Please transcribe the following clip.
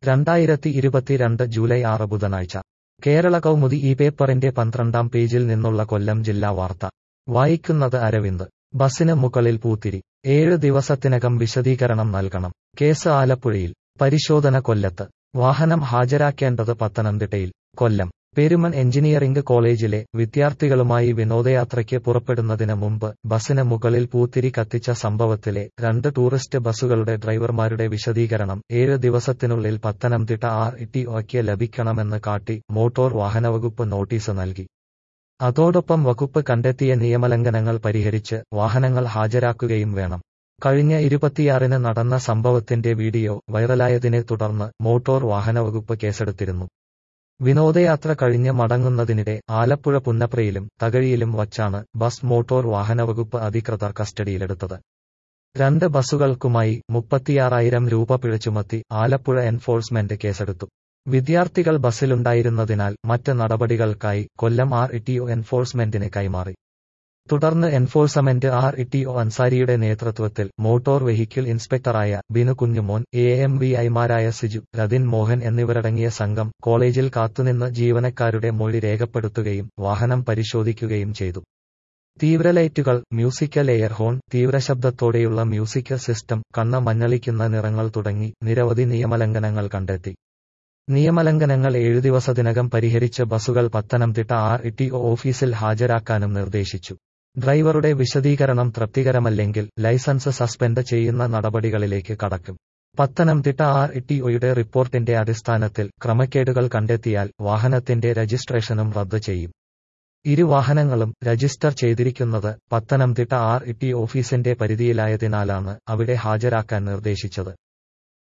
രണ്ടായിരത്തി ഇരുപത്തിരണ്ട് ജൂലൈ ആറ് ബുധനാഴ്ച കേരള കൗമുദി ഈ പേപ്പറിന്റെ പന്ത്രണ്ടാം പേജിൽ നിന്നുള്ള കൊല്ലം ജില്ലാ വാർത്ത വായിക്കുന്നത് അരവിന്ദ് ബസിന് മുകളിൽ പൂത്തിരി ഏഴ് ദിവസത്തിനകം വിശദീകരണം നൽകണം കേസ് ആലപ്പുഴയിൽ പരിശോധന കൊല്ലത്ത് വാഹനം ഹാജരാക്കേണ്ടത് പത്തനംതിട്ടയിൽ കൊല്ലം പെരുമൺ എഞ്ചിനീയറിംഗ് കോളേജിലെ വിദ്യാർത്ഥികളുമായി വിനോദയാത്രയ്ക്ക് പുറപ്പെടുന്നതിന് മുമ്പ് ബസിന് മുകളിൽ പൂത്തിരി കത്തിച്ച സംഭവത്തിലെ രണ്ട് ടൂറിസ്റ്റ് ബസുകളുടെ ഡ്രൈവർമാരുടെ വിശദീകരണം ഏഴ് ദിവസത്തിനുള്ളിൽ പത്തനംതിട്ട ആർ ടി ഒക്ക് ലഭിക്കണമെന്ന് കാട്ടി മോട്ടോർ വാഹനവകുപ്പ് നോട്ടീസ് നൽകി അതോടൊപ്പം വകുപ്പ് കണ്ടെത്തിയ നിയമലംഘനങ്ങൾ പരിഹരിച്ച് വാഹനങ്ങൾ ഹാജരാക്കുകയും വേണം കഴിഞ്ഞ ഇരുപത്തിയാറിന് നടന്ന സംഭവത്തിന്റെ വീഡിയോ വൈറലായതിനെ തുടർന്ന് മോട്ടോർ വാഹനവകുപ്പ് കേസെടുത്തിരുന്നു വിനോദയാത്ര കഴിഞ്ഞ് മടങ്ങുന്നതിനിടെ ആലപ്പുഴ പുന്നപ്രയിലും തകഴിയിലും വച്ചാണ് ബസ് മോട്ടോർ വാഹനവകുപ്പ് അധികൃതർ കസ്റ്റഡിയിലെടുത്തത് രണ്ട് ബസുകൾക്കുമായി മുപ്പത്തിയാറായിരം രൂപ പിഴ ചുമത്തി ആലപ്പുഴ എൻഫോഴ്സ്മെന്റ് കേസെടുത്തു വിദ്യാർത്ഥികൾ ബസ്സിലുണ്ടായിരുന്നതിനാൽ മറ്റ് നടപടികൾക്കായി കൊല്ലം ആർ ഇടിഒ എൻഫോഴ്സ്മെന്റിന് കൈമാറി തുടർന്ന് എൻഫോഴ്സ്മെന്റ് ആർ ഇടിഒ അൻസാരിയുടെ നേതൃത്വത്തിൽ മോട്ടോർ വെഹിക്കിൾ ഇൻസ്പെക്ടറായ Binu Kunjumon A M V ഐമാരായ സിജു രതിൻ മോഹൻ എന്നിവരടങ്ങിയ സംഘം കോളേജിൽ കാത്തുനിന്ന് ജീവനക്കാരുടെ മൊഴി രേഖപ്പെടുത്തുകയും വാഹനം പരിശോധിക്കുകയും ചെയ്തു തീവ്രലൈറ്റുകൾ മ്യൂസിക്കൽ എയർ ഹോൺ തീവ്രശബ്ദത്തോടെയുള്ള മ്യൂസിക് സിസ്റ്റം കണ്ണ് മഞ്ഞളിക്കുന്ന നിറങ്ങൾ തുടങ്ങി നിരവധി നിയമലംഘനങ്ങൾ കണ്ടെത്തി നിയമലംഘനങ്ങൾ ഏഴു ദിവസത്തിനകം പരിഹരിച്ച് ബസുകൾ പത്തനംതിട്ട ആർ ഇടിഒ ഓഫീസിൽ ഹാജരാക്കാനും നിർദ്ദേശിച്ചു ഡ്രൈവറുടെ വിശദീകരണം തൃപ്തികരമല്ലെങ്കിൽ ലൈസൻസ് സസ്പെൻഡ് ചെയ്യുന്ന നടപടികളിലേക്ക് കടക്കും പത്തനംതിട്ട ആർ ഇടിഒയുടെ റിപ്പോർട്ടിന്റെ അടിസ്ഥാനത്തിൽ ക്രമക്കേടുകൾ കണ്ടെത്തിയാൽ വാഹനത്തിന്റെ രജിസ്ട്രേഷനും റദ്ദ് ചെയ്യും ഇരു വാഹനങ്ങളും രജിസ്റ്റർ ചെയ്തിരിക്കുന്നത് പത്തനംതിട്ട ആർ ഇടി ഓഫീസിന്റെ പരിധിയിലായതിനാലാണ് അവിടെ ഹാജരാക്കാൻ നിർദ്ദേശിച്ചത്